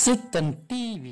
சித்தன் TV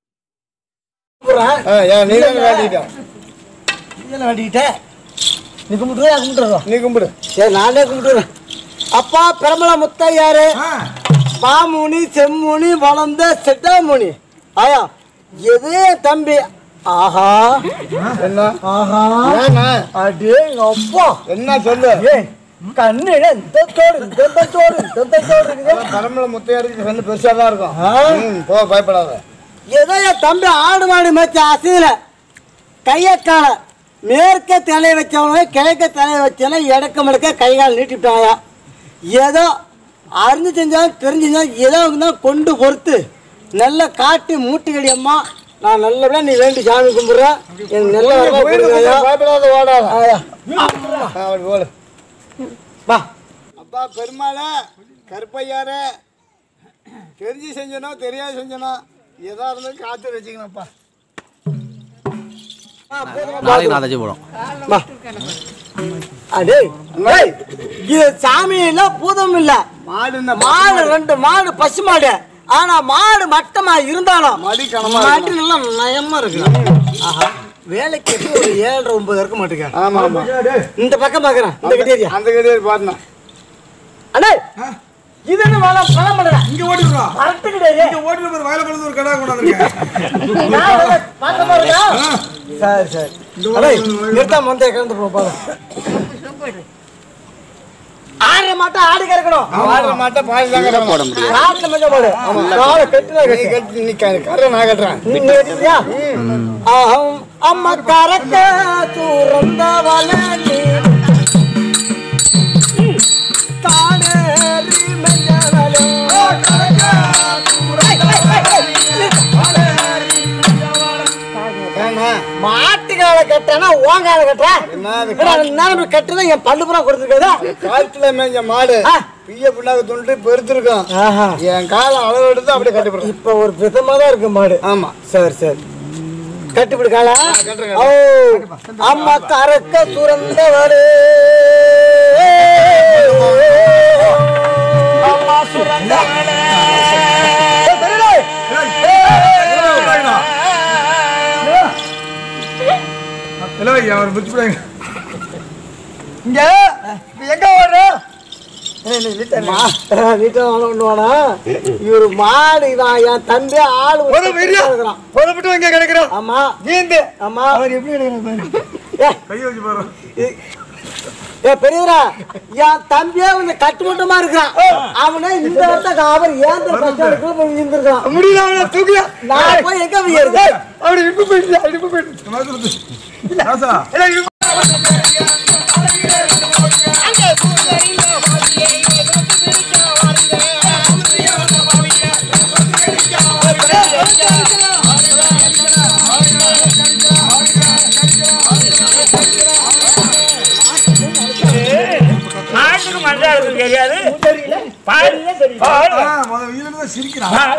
ஆ, ஏன் நீ தானே வேண்டிக்கிட்ட இதெல்லாம் வேண்டிக்கிட்ட நீ கும்பிட்டுருவா கும்பிட்டுருவா நீ கும்பிடு சரி நானே கும்பிட்டுறேன் அப்பா பிரமல முத்தையாரு பாமுனி செம்முனி வளர்ந்த செட்டாமுனி ஆயா எது என் தம்பி ஆஹா என்ன ஆஹா ஏண்ணா அடே எங்க அப்பா என்ன சொல்லு ஏய் கண்ணுல இந்த தோடு இந்த தோடு இந்த தோடு இருக்குது பரம்பரை முத்தையாருக்கு கண்ணு பெருசா தான் இருக்கும் ஆ. ம், போ பயப்படாத ஏதோ என் தம்பி ஆடு மாடு மேய்ச்சி அசையில கையை கால மேற்க தலையை வச்சவங்க கிழக்க தலையை வச்சவங்க இடக்க மடக்க கை கால் நீட்டிவிட்டாங்க ஏதோ அறிஞ்சு செஞ்சாலும் தெரிஞ்சு செஞ்சாலும் ஏதோ தான் கொண்டு பொறுத்து நல்லா காட்டி மூட்டுக்கடி அம்மா நான் நல்லபடியா நீ வேண்டி சாமி கும்பிட்றேன் எனக்கு நல்ல வரமா கொடுங்க பயப்படாத ஓடாத ஐயா. ஆ, அப்படி ஓடு வா அப்பா பெருமாள கருப்பையார தெரிஞ்சு செஞ்சனோ தெரியாது செஞ்சனோ எதா இருந்தாலும் காத்து வச்சுக்கணும்ப்பா நாளைக்கு நாலஞ்சு போடும் வா அடே ஏய், இது சாமி இல்ல பூதம் இல்ல மாடு என்ன மாடு ரெண்டு மாடு பசு மாடு ஆனா மாடு மட்டமா இருந்தாலும் மடி கனமா மாட்டு நல்லா நயமா இருக்கு ஆஹா வேலைக்கு எப்படி ஒரு ஏழரை ஒன்பது இருக்க மாட்டேங்க ஆமா ஆமா இந்த பக்கம் பாக்குறேன் இந்த கட்டேரியா அந்த கடையில் பார்த்தேன் அண்ணே இது என்ன வேலை பழம் பண்ணுறேன் இங்க ஓட்டிடுறா கரெக்டு கிடையாது இங்க ஓட்டிட்டு போய் வயல பழுது ஒரு கடை கொண்டாந்துருக்கேன் நான் வேலை பார்க்க போறேனா? சரி சரி அடே நிறுத்தாம வந்து கலந்து போ போதும் ஆடுற மாட்டோம் ஆடி கறக்கணும் மாடு மாட்டை பால் தான் கட்டணும். போட முடியும் காட்டுல மஞ்சள் போடு காலை கட்டுல நீ கட்டி நீ க- கரை நான் கட்டுறேன் நீ கட்டியா அஹம் அம்மா கரக்க தூரந்த வளனி காணேரி மஞ்சளோ ஏண்ணா மாட்டுக்கால கட்டனா ஓங்கால கட்டுற என்ன அது நேரம் கட்டுதான் என் பல்லு புறம் கொடுத்துருக்காதா காட்டுல மேய்ஞ்ச மாடு ஆ. பிய புண்ணாக்கு துண்டு பெருத்திருக்கும் ஆஹா என் காலம் அளவு எடுத்து அப்படியே கட்டிவிடும் இப்ப ஒரு விதமா தான் இருக்கு மாடு ஆமா சரி சரி கட்டிப்பிடு காலா கட்டுறேன், ஓ அம்மா கரக்க சுரந்த வரு அம்மா சுரந்த இல்லை அவர் பிடிச்சி போடுங்க இங்க இப்ப எங்க ஓடுற வீட்டை வாழ இவரு மாடு இதான் என் தம்பி ஆளு ஒரு பெரிய இருக்கிறான் புறப்பட்டு இங்க கிடக்குறோம் ஆமா நீந்து ஆமா அவர் எப்படி கிடக்குறாரு ஏய், கையை வச்சு பாரு ஏ பெரியவரா என் தம்பியே கொஞ்சம் கட்டுமட்டமா இருக்கிறான் அவனே இந்த வருஷம் அவர் ஏன் கஷ்டம் இருந்திருக்கான் முடியல அவனை தூக்கியா நான் போய் எங்க போயிருது அப்படி இடுப்பு போயிடுச்சு அப்படி இடுப்பு போயிடுச்சு ராசா இல்லை இடுப்பு மாட்டுக்கு மஞ்சாடுறது தெரியாது பால் பால் ஆ, முதல்ல இதுல இருந்து தான் சிரிக்கிறான்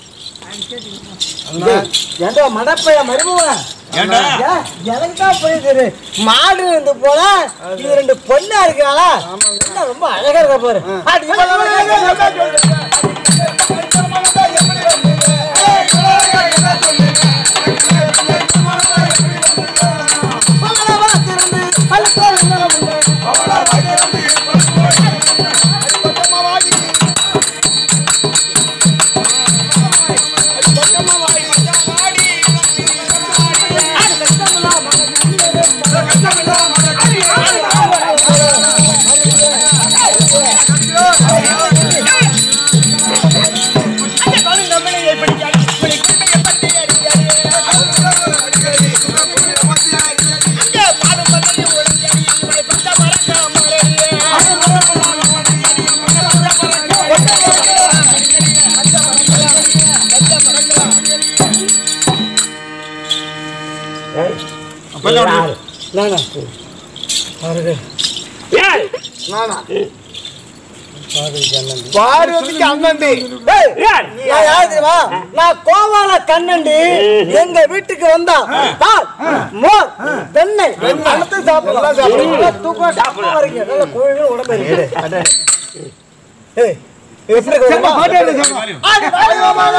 ஏண்டா மடப்பைய மருமவன் எனக்கு தான் போயிருக்குது மாடு இருந்து போல இது ரெண்டு பொண்ணா இருக்காளா என்ன ரொம்ப அழகா இருக்க பாரு அடி, நானா? பாருங்க. நானா பாடு வந்து அண்ணன்டி ஏய், நான் யாரு தெரியுமா? நான் கோவால கண்ணண்டி எங்க வீட்டுக்கு வந்தா பால் மோர் வெண்ணெய் எல்லாத்தையும் சாப்பிடலாம் நல்லா தூக்கம் சாப்பிட வரீங்க நல்ல கோழிகள் உடம்பு இருக்கு ஏய், எப்படி இருக்குமா? பாட்டு எடுத்து சொல்லுங்க.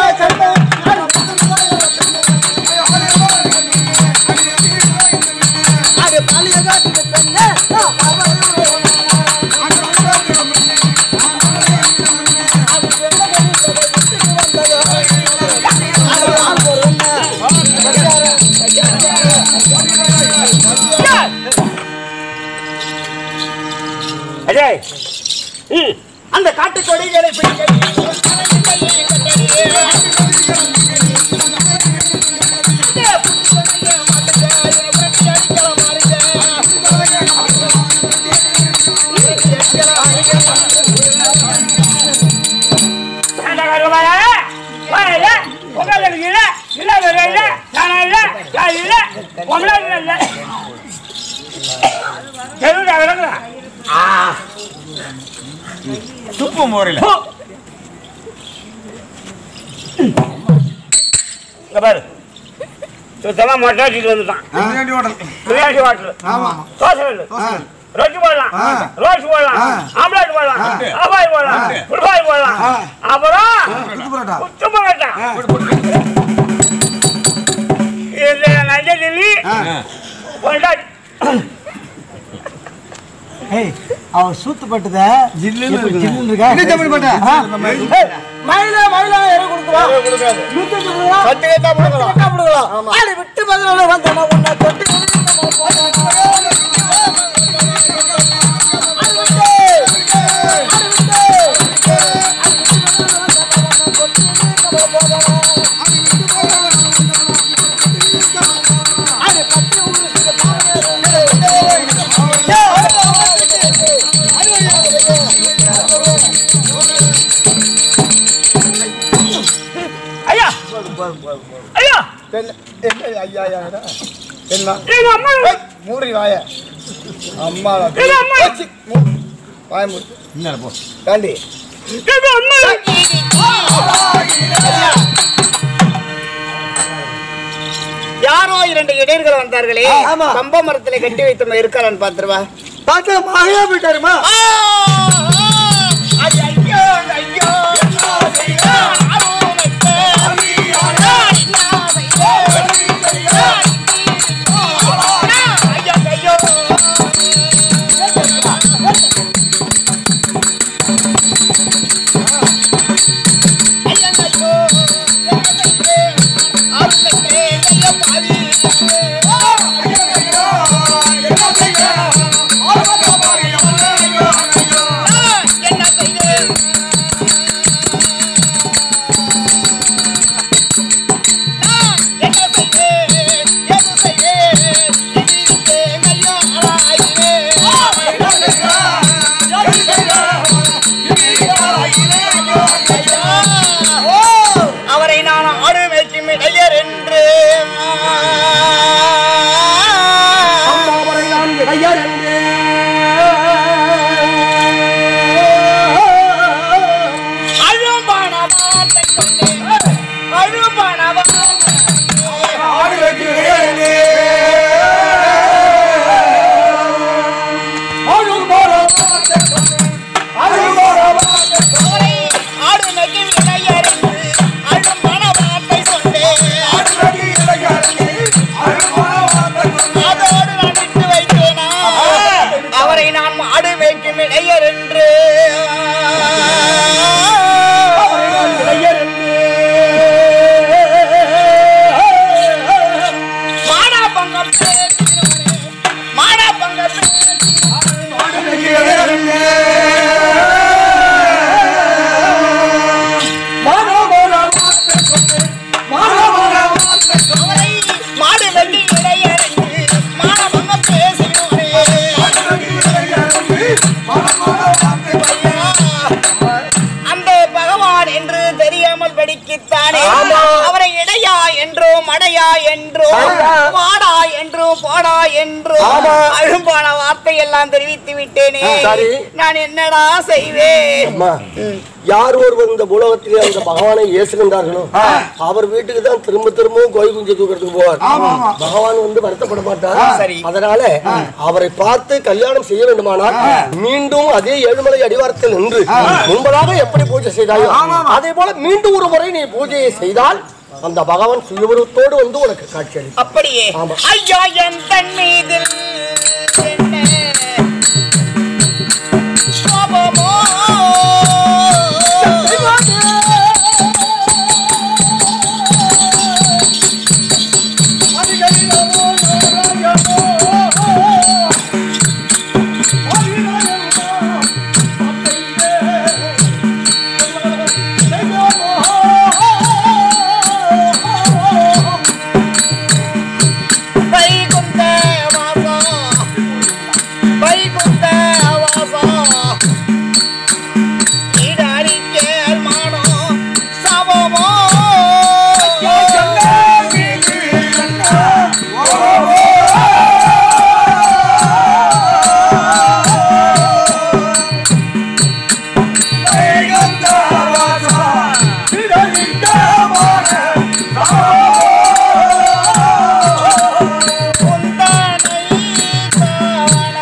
அடே ம் அந்த காட்டு கொடிகளை அந்த கருவால வாயில உட்கார்ந்து இல்ல இல்ல வேற இல்ல நான் இல்ல நான் இல்ல உங்கள இல்ல தெருடா விளங்குறா துப்பு மோரில இங்க பாரு சுத்தமா மொட்டாச்சிட்டு வந்துட்டான் பிரியாணி ஹோட்டல் பிரியாணி வாட்டர் ஆமா தோசை இல்லை ஆ. ரொட்டி போடலாம் ஆ. ரோஸ் போடலாம் ஆ. ஆம்லேட் போடலாம் ஆ. ஆபாய் போடலாம் ஆ. புல்பாய் போடலாம் ஆ. அப்புறம் குத்து பரோட்டா குத்து பரோட்டா இதுல நல்ல டெல்லி பொண்டாட்டி ஏய் அவன் சூத்துப்பட்டத ஜில்லுன்னு எப்படி இருக்குங்க. ஜில்லுன்னு இருக்கா? என்ன தமிழ் பாட்டு? ஆ? ஏய், மயிலா, மயிலா, இறை கொடுக்குவா? கொடுக்காது நூத்தி அஞ்சு ரூபா? கட்டு கேட்டா கொடுக்கலாம் கட்டா கொடுக்கலாம். ஆளு விட்டு பதினோட வந்தேன்னா உன்னை தொட்டு கொடுத்து நம்ம போறோம். ஆளு விட்டு, ஆளு விட்டு. ஆளு பத்து ஊருக்கு ஐயா ஐயா என்ன என்ன ஐயா ஐயா ஐயா. என்ன எங்க அம்மா ஏய், மூடி வாய அம்மா எங்க அம்மா ஏச்சி, மூ- வாய மூடி என்ன போ தாண்டி எங்க அம்மா யாரோ இரண்டு இடையர்கள் வந்தார்களே ஆமா. கம்ப மரத்துல கட்டி வைத்த இருக்காரான்னு பாத்துருவா பார்த்தா மழையா போயிட்டாருமா அவரை நான் ஆடு மேய்க்கும் இடையர் என்று அழும்பணவாத்தை கொண்டேன் அழும்பணவாத்தை அவரை ஆடு மேய்க்கும் இடையர் என்று அழும்பணவாத்தை கொண்டேன் அதோடு நான் விட்டு வைத்தேனா அவரை நான் மாடு மேய்க்கும் இடையர் என்று மாடா பங்கம் பேசினோனே, மாடா பங்கம் அவரை மாடு வெள்ளி இடையர் என்று மாடா பங்கம் பேசினோனே அந்த பகவான் என்று தெரியாமல் படிக்குத்தானே அவரை இடையா என்றோ மடையா என்றோ வாடா என்றோ போடா என்று ஆமா. அழும்பான வார்த்தை எல்லாம் தெரிவித்து விட்டேனே சரி. நான் என்னடா செய்வேன் அம்மா யார் ஒருவர் இந்த உலகத்திலே அந்த பகவானை ஏசுகின்றார்களோ அவர் வீட்டுக்கு தான் திரும்ப திரும்பவும் கோயில் குஞ்சு தூக்கிறதுக்கு போவார் பகவான் வந்து வருத்தப்பட மாட்டார் சரி. அதனால அவரை பார்த்து கல்யாணம் செய்ய வேண்டுமானால் மீண்டும் அதே ஏழுமலை அடிவாரத்தில் நின்று முன்பதாக எப்படி பூஜை செய்தாயோ அதே போல மீண்டும் ஒரு முறை நீ பூஜையை செய்தால் அந்த பகவான் சுயபுரத்தோடு வந்து உனக்கு காட்சி அளிக்கும் அப்படியே ஆமா. ஐயா என் தன் மீதில் என்ன கோபமோ? வைகுந்த வாசா, வைகுந்த வாசா. இடறிக்கேள் மானோ சவமோ. உந்தனை காண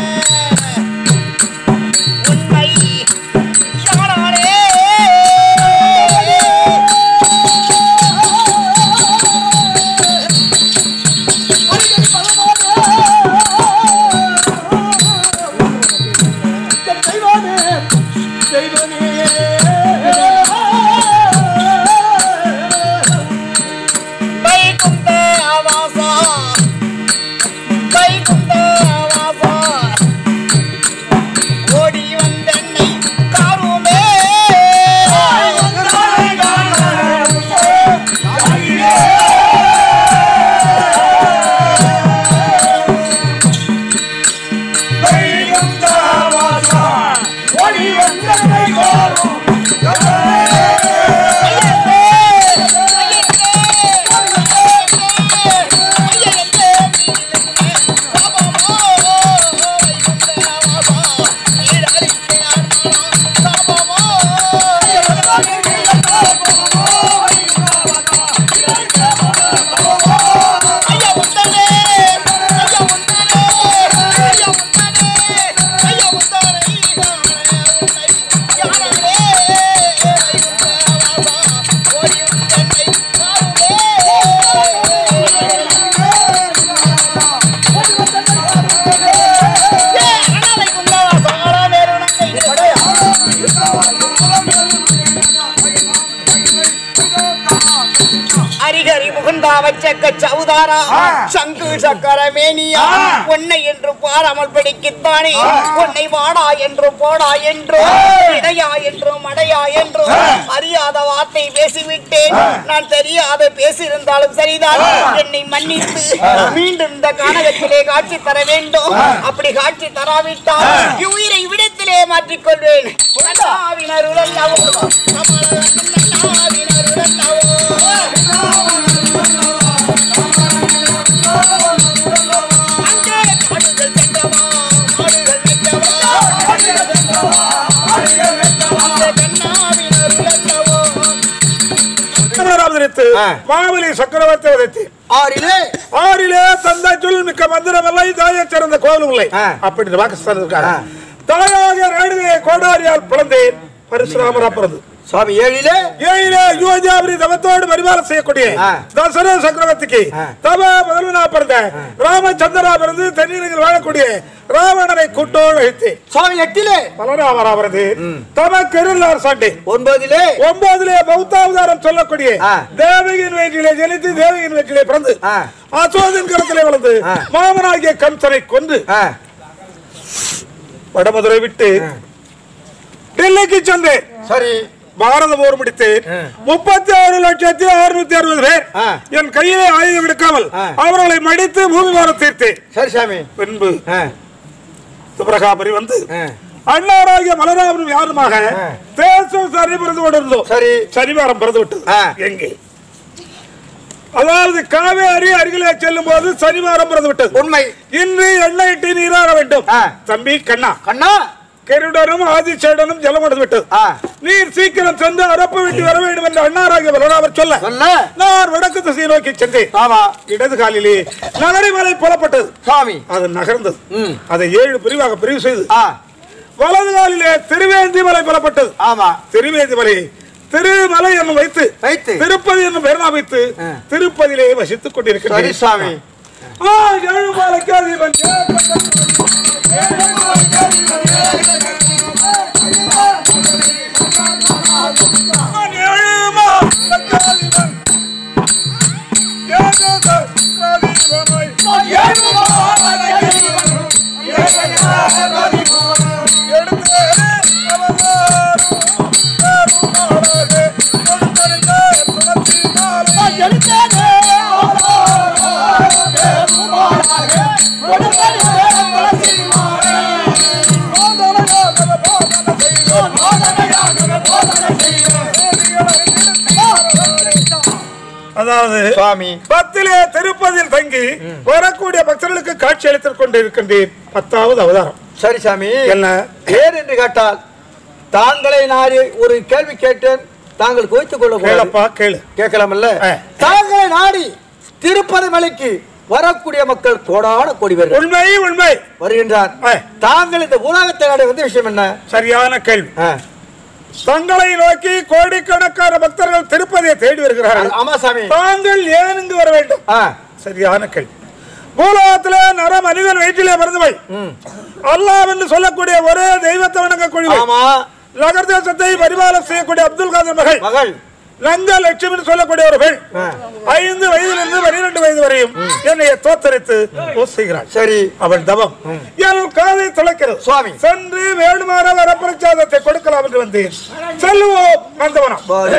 உண்மை யாராலே வைகுந்த வாசா வைகுந்த வாசா ஓடி வந்தென்னை காருமே ஹரிஹரி முகுந்தா வச்சக்க சவுதாரா சங்கு சக்கர மேனியா உன்னை என்று பாராமல் படிக்கத்தானே உன்னை வாடா என்று போடா என்று இடையா என்று மடையா என்று அறியாத வார்த்தை பேசிவிட்டேன் நான் தெரியாத பேசியிருந்தாலும் சரிதான் என்னை மன்னித்து மீண்டும் இந்த கானகத்திலே காட்சி தர வேண்டும் அப்படி காட்சி தராவிட்டால் உயிரை விடத்திலே மாற்றிக்கொள்வேன் அண்ணாவினருளல்லவோ அண்ணாவினருளல்லவோ அங்கே காடுகள் சென்றவா, மாடுகள் மெத்தவா, அந்த கண்ணாவினர் உள்ளவோ. அவதரித்து மாவலி சக்கரவர்த்தி வதைத்து ஆறிலே ஆறிலே தந்தை சொல் மிக்க மந்திரமில்லை தாயை சிறந்த கோவிலும் இல்லை அப்படின்னு பாகிஸ்தான் இருக்காங்க தலையாக ரேணுகை கோடாரியால் பிளந்தேன் பரசுராமரா பிறந்து சுவாமி ஏழிலே ஏழிலே யுவஜாபரி தவத்தோடு பரிமாறம் செய்யக்கூடிய தசர சக்கரவர்த்திக்கு தவ முதல்வனா பிறந்த ராமச்சந்திரா பிறந்து தென்னிலங்கில் வாழக்கூடிய ராவணனை கூட்டோடு வைத்தேன் சுவாமி எட்டிலே பலராமரா பிறந்து தம கெருளார் சாண்டே ஒன்பதிலே ஒன்பதிலே பௌத்தாவதாரம் சொல்லக்கூடிய ஆ. தேவகியின் வயிற்றிலே ஜனித்து தேவகியின் வயிற்றிலே பிறந்து ஆ. அசோதன் கரத்திலே வளர்ந்து மாமனாகிய கம்சனை கொண்டு வடமதுரை விட்டு டெல்லிக்கு சென்றேன் சரி பாரத போர் முடித்தேன் முப்பத்தி ஆறு லட்சத்தி அறுநூத்தி அறுபது பேர் ஆ. என் கையிலே ஆயுதம் எடுக்காமல் ஆ. அவர்களை மடித்து பூமி பாரம் தீர்த்தேன் சரி சாமி பின்பு சுப்ரகாபரி வந்து ஆ. அண்ணாராகிய மலராமனும் யாருமாக தேசம் சரி பிறந்து கொண்டிருந்தோம் சரி சனிவாரம் பிறந்து விட்டது ஆ. எங்கே அதாவது காவேரி அருகிலே செல்லும் போது சனிவாரம் பிறந்து விட்டது உண்மை இன்று எண்ணெயிட்டு நீராட வேண்டும் ஆ. தம்பி கண்ணா கண்ணா கருடனும் ஆதிசேடனும் ஜலம் கொடுத்து விட்டது ஆ. நீர் சீக்கிரம் சென்று அரப்பு விட்டு வர வேண்டும் என்று அண்ணாராகிய பலராமர் சொல்ல சொல்ல நான் வடக்கு திசையை நோக்கி சென்றேன் ஆமா இடது காலிலே நகரிமலை புலப்பட்டது சுவாமி அது நகர்ந்தது ம். அதை ஏழு பிரிவாக பிரிவு செய்து ஆ வலது காலிலே திருவேந்தி மலை புலப்பட்டது ஆமா திருவேந்தி மலை திருமலை என்னும் வைத்து வைத்து. திருப்பதி என்னும் பெயர் வைத்து ஆ. திருப்பதியிலே வசித்துக் சரி கொண்டிருக்கிறேன் சுவாமி ஆ, ஏழு மாலைக்கு அதிபன் நான் ஏழு மாலைக்கு அதிபன். ஏழு மாலைக்கு அதிபன். எடுத்து அவதாரம் பெருமாளாக கொடுத்தறிந்த துளசி மாலை. அதாவது சுவாமி பத்திலே திருப்பதியில் தங்கி வரக்கூடிய பக்தர்களுக்கு காட்சி அளித்துக் கொண்டிருக்கின்றேன் பத்தாவது அவதாரம் சரி சாமி என்ன ஏன் என்று கேட்டால் தாங்களை நாடி ஒரு கேள்வி கேட்டேன் தாங்கள் கோய்த்துக் கொள்ள கூடாது. கேளப்பா கேளு கேட்கலாமல்ல ஆ. தாங்களை நாடி திருப்பதி மலைக்கு வரக்கூடிய மக்கள் கோடான கோடி பேர் உண்மை உண்மை வருகின்றார் ஆ. தாங்கள் இந்த உலகத்தை நாடி வந்த விஷயம் என்ன சரியான கேள்வி ஆ. தங்களை நோக்கி கோடிக்கணக்கான பக்தர்கள் திருப்பதியை தேடி வருகிறார்கள் ஆமா சாமி தாங்கள் ஏன் இங்கு வர வேண்டும் ஆ. சரியான கேள்வி பூலோகத்திலே நர மனிதன் வயிற்றிலே மறந்துவை அல்லாஹ் என்று சொல்லக்கூடிய ஒரே தெய்வத்தை வணங்கக்கூடிய ஆமா நகர் தேசத்தை பரிபாலம் செய்யக்கூடிய அப்துல் காதர் மகள் மகள் லங்க லட்சுமி என்று சொல்லக்கூடிய ஒரு பெண் ஐந்து வயதிலிருந்து பனிரெண்டு வயது வரையும் என்னை தோத்தரித்து செய்கிறாள் சரி அவள் தவம் என் காதை துளைக்கிறது சுவாமி. சென்று வேண்டுமான வரப்பிரச்சாதத்தை கொடுக்கலாம் என்று வந்தேன் செல்லுவோம் நந்தவனம் பாரு.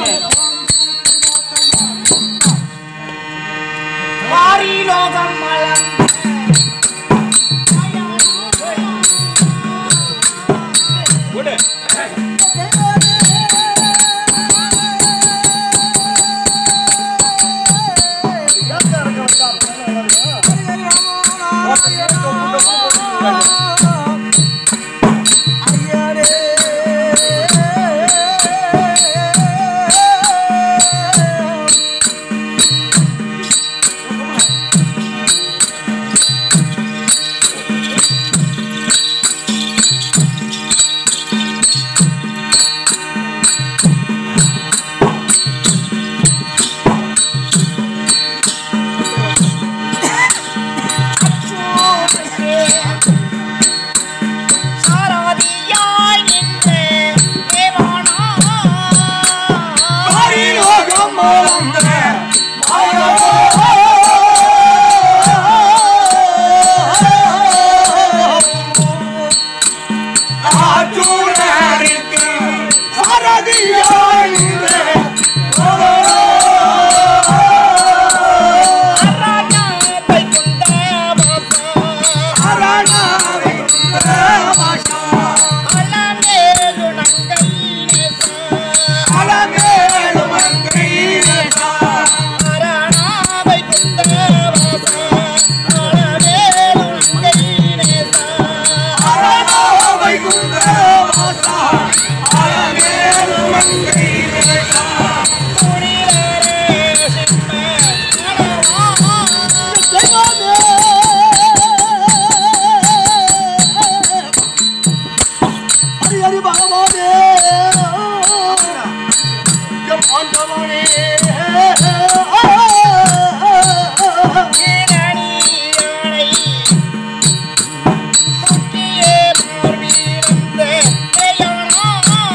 மாரிலோகம் மலம் சாரதியாய் நின்ற தேவானா அரணா வைகுண்ட வாசா அலமேலு நங்கை நேசா அரணா வைகுண்ட வாசா அலமேலு நங்கை நேசா துணிலரே சிம்ம ஏனணியானை முக்கிய மார்பிறந்த தேயானா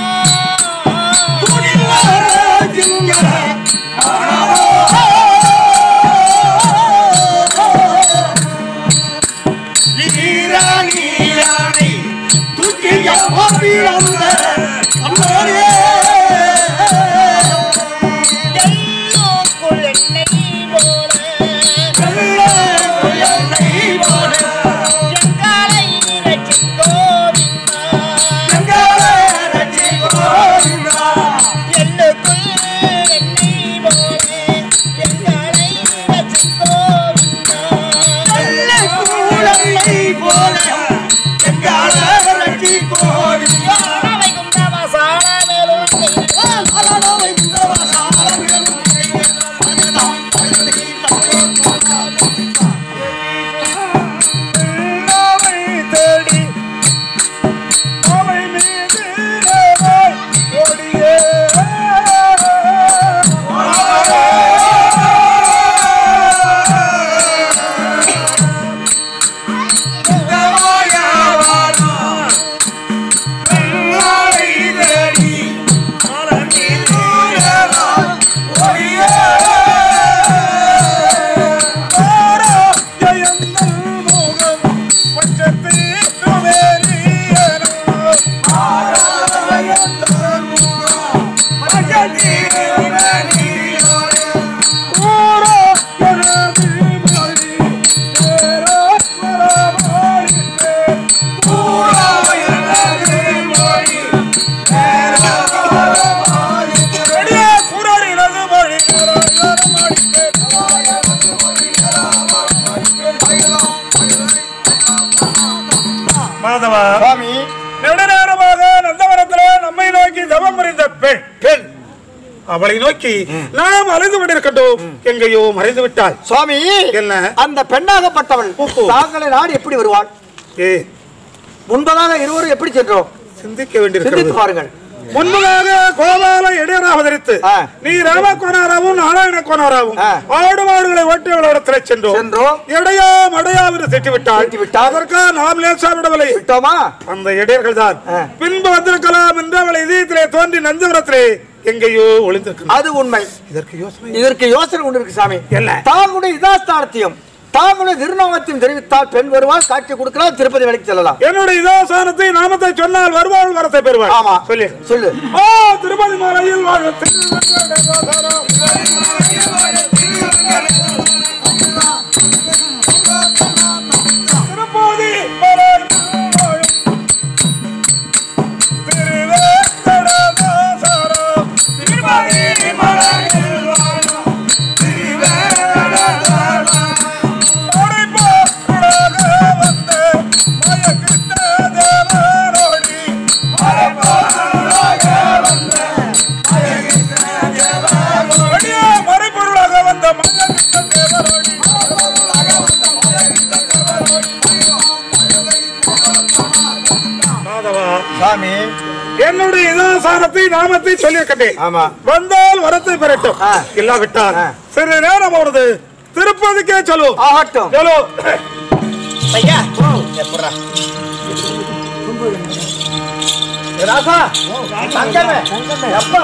எல்லோக்குள் எண்ணெய் போல எங்களை ரட்சிக் கோவிந்தா எல்லுக்குள் எண்ணெய் போல எங்களை மாதவா சுவாமி நெடு நேரமாக நந்தவனத்திலே நம்மை நோக்கி தவம் புரிந்த பெண் பெண் அவளை நோக்கி நாம் அலைந்து கொண்டிருக்கட்டும் எங்கேயோ மறைந்து விட்டாள் சுவாமி என்ன? அந்த பெண்ணாகப்பட்டவள் ஓஹோ. தாங்களை நாடு எப்படி வருவாள் ஏ முன்பதாக இருவரும் எப்படி சென்றோம் சிந்திக்க சிந்தித்து வேண்டியிருக்கிறது பாருங்கள் முன்பதாக கோபால இடையராக அவதரித்து ஆ. நீ ராம கோனாராவும் நாராயண கோனாராவும் ஆ. ஆடு மாடுகளை ஓட்டியவளிடத்திலே சென்றோம் சென்றோம். இடையா மடையா என்று திட்டிவிட்டாள் திட்டிவிட்டாள். அதற்காக நாம் லேசா விடவில்லை விட்டோமா அந்த இடையர்கள் தான் ஆ. பின்பு வந்திருக்கலாம் என்று அவளை இதயத்திலே தோன்றி நந்தபுரத்திலே எங்கேயோ ஒளிந்திருக்கிறார் அது உண்மை இதற்கு யோசனை இதற்கு யோசனை ஒன்று இருக்கு சாமி என்ன? தாங்களுடைய இதாஸ்தானத்தையும் தாங்களுடைய திருநாமத்தையும் தெரிவித்தால் பெண் வருவாள் காட்சி கொடுக்கலாம் திருப்பதி வேலைக்கு செல்லலாம் என்னுடைய இதாசானத்தை நாமத்தை சொன்னால் வருவாள் வரத்தை பெறுவாள் ஆமா சொல்லி சொல்லு ஓ திருப்பதி மலையில் வாழும் திருவெங்கடேசாரம். திருப்பதி மலையில் வாழும் திருவெங்கடேசாரம். திருப்பதி மலையில் வாழும் திருவெங்கடேசாரம். அடைப்பாடுடாக வந்த மயக்கிட்ட தேவரோடி. அடைப்பாடுடாக வந்த மயக்கிட்ட தேவரோடி. அடியே மறைபொருளாக வந்த மயக்கிட்ட தேவரோடி. மாதவா, சாமி என்னுடைய இதாசாரத்தை நாமத்தை சொல்லியிருக்கேன் ஆமா வந்தால் வரத்தை பெறட்டும் ஆ. இல்லாவிட்டால் ஆ. சிறு நேரம் அவரது திருப்பதிக்கே சொல்லு ஆகட்டும் சொல்லு ஐயா எப்படா ராசா தங்கமே அப்பா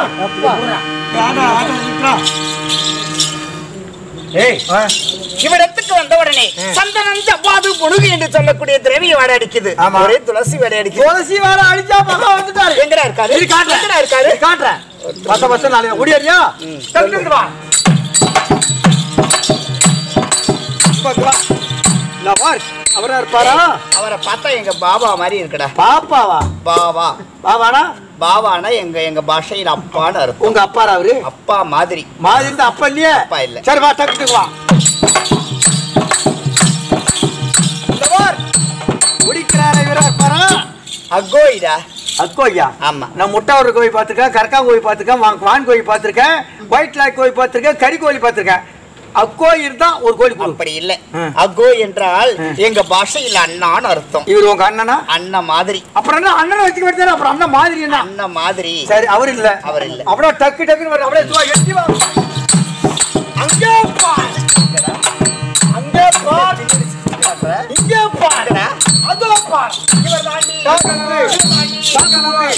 ஏய் இவ்விடத்துக்கு வந்தவுடனே சந்தனம் ஜவ்வாது பொழுது என்று சொல்லக்கூடிய திரவிய வாடை அடிக்குது ஆமா. ஒரே துளசி வாடை அடிக்குது துளசி வேற அடிச்சா மகா வந்துட்டாரு எங்கடா இருக்காரு இது காட்டுறேன். எங்கடா இருக்காரு இது காட்டுறேன் பச பச நாளைக்கு ஓடியாரியா தள்ளிட்டு வா இப்ப வா. இந்த பார், அவரா இருப்பாரா அவரை பார்த்தா எங்க பாபா மாதிரி இருக்குடா பாப்பாவா பாபா பாவானா பாபானா எங்க எங்க பாஷையில் அப்பான்னு அர்த்தம் உங்க அப்பா அவரு அப்பா மாதிரி மாதிரி இருந்தா அப்பா இல்லையே அப்பா இல்ல. சரி வா டக்குக்கு வா இந்த பார், குடிக்கிறாரே இவரா இருப்பாரா அகோயிடா அக்கோ ஐயா ஆமா. நான் முட்டாவூர் கோயில் பார்த்துருக்கேன் கரக்கா கோயில் பார்த்துருக்கேன் வான் வான் கோயில் பார்த்துருக்கேன் ஒயிட் லாக் கோயில் பார்த்துருக்கேன் கறி கோயில் பார்த்துருக்கேன் அக்கோயில் தான் ஒரு கோயில் கொடு அப்படி இல்ல ஆ. அகோ என்றால் எங்க பாஷையில் அண்ணான்னு அர்த்தம் இவர் உங்க அண்ணனா அண்ணன் மாதிரி அப்புறம் என்ன அண்ணனை வச்சுக்க வேண்டியது அப்புறம் அண்ணன் மாதிரி என்ன அண்ணன் மாதிரி சரி அவர் இல்ல அவர் இல்ல. அப்படியே டக்கு டக்குன்னு வரும் அப்படியே சும்மா எட்டி வா அங்கே பார் அங்கே பார் இங்கே பார் அதோ பார் இவர் தாண்டி தாக்கணவே. தாக்கணவே.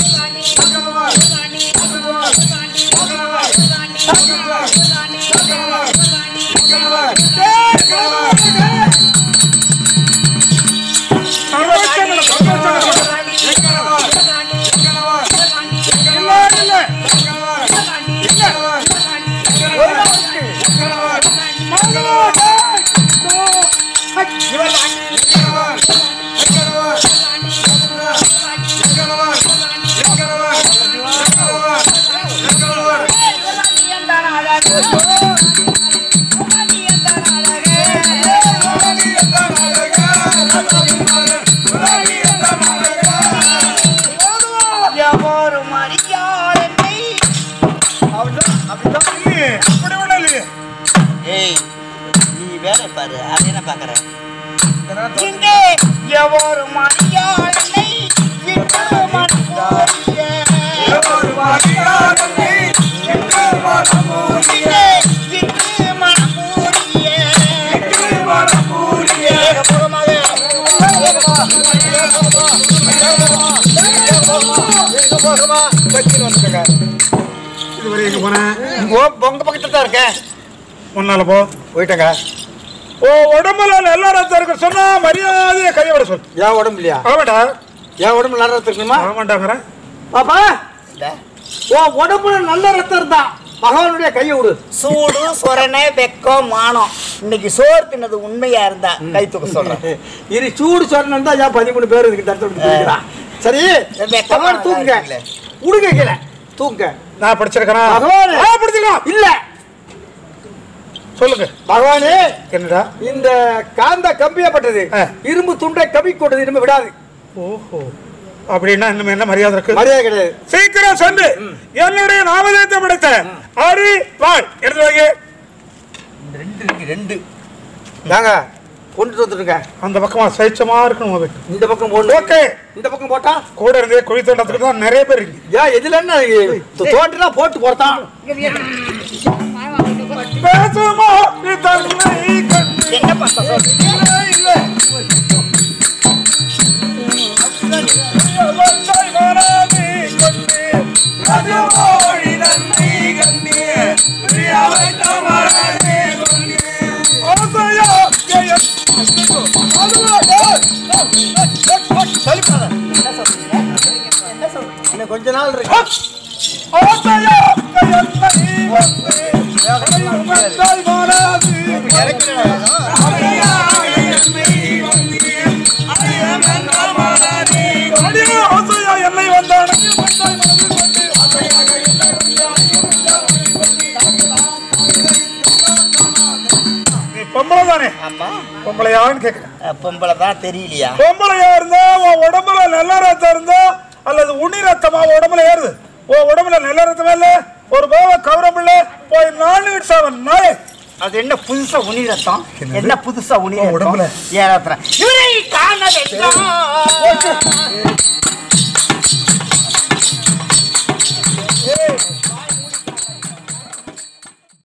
எவரு மரியாதை அப்படி ஒண்ணும் இல்லையே. ஏய் நீ வேலை பாரு அது என்ன பாக்குற இங்கே எவரு மரியாதை இன்று மனமோதிய. இங்கே இன்று மனமோதிய. ஏகபுறமாக, இதுவரை எங்க போனேன் உங்க பக்கத்துல தான் இருக்கேன் முன்னால போ போயிட்டேங்க ஓ உடம்புல நல்ல ரத்தம் இருக்கு சொன்னா மரியாதையை கையோட சொல் என் உடம்பு இல்லையா ஆமாடா என் உடம்பு நல்ல ரத்தம் இருக்கணுமா ஆமாண்டாங்கிறேன் பாப்பா உன் உடம்புல நல்ல ரத்தம் இருந்தா பகவானுடைய கையை விடு சூடு சொரணை வெக்கம் மானம் இன்னைக்கு சோறு தின்னது உண்மையா இருந்தா கை தூக்க சொல்றேன் இது சூடு சொரணம் தான் ஏன் பதிமூணு பேர் இதுக்கு தடுத்து சரி வெக்கமா பகவான் தூக்குங்க இருக்குல்ல. உடுங்க கீழே தூக்குங்க நான் படிச்சிருக்கிறேன் பகவானே. ஆ, படிச்சிருக்கேன் இல்ல சொல்லுங்க பகவானே என்னடா இந்த காந்த கம்பியப்பட்டது ஆ. இரும்பு துண்டை கம்பி கொண்டது இனிமே விடாது ஓஹோ அப்படின்னா இன்னும் என்ன மரியாதை இருக்கு மரியாதை கிடையாது சீக்கிரம் சென்று என்னுடைய நாமதேயத்தை படைத்த அரி வாழ் எடுத்து வைங்க ரெண்டு இருக்கு ரெண்டு நாங்க கொண்டுட்டு வந்துருங்க அந்த பக்கமா சைச்சமா இருக்கணும் உன் வீட்டு இந்த பக்கம் போடணும் ஓகே இந்த பக்கம் போட்டா கூட இருந்தே குழி தோண்டத்துக்கு தான் நிறைய பேர் இருக்கு ஏன் இதுல என்ன தோண்டினா போட்டு போறதான் பேசுமா நீ தன்னை கண்டு என்ன பண்ண சொல்லு வந்தாய் வராதே கொண்டு ராஜமோழி நன்மை கண்டு பிரியாவை தமராதே கொண்டு ஆசையா ஜெயம் இன்னும் கொஞ்ச நாள் இருக்கு ஆசையா ஜெயம் வந்து வந்தாய் வராதே அடியோ ஆசையா என்னை வந்தான் நீ பொம்பளை தானே ஆமா பொம்பளையான்னு கேட்கிறேன் அஹ் பொம்பளை தான் தெரியலையா பொம்பளையா இருந்தா உன் உடம்புல நல்ல ரத்தம் இருந்தா அல்லது உண்ணி ரத்தமா உன் உடம்புல ஏறுது உன் உடம்புல நல்ல ரத்தமே இல்ல ஒரு பாவ கவரம் இல்ல போய் நாலு செவன் நாய் அது என்ன புதுசா உனி ரத்தம் என்ன புதுசா உனி உடம்புல? ரத்தம் ஏன் ரத்தம் இவரை காண வேண்டும்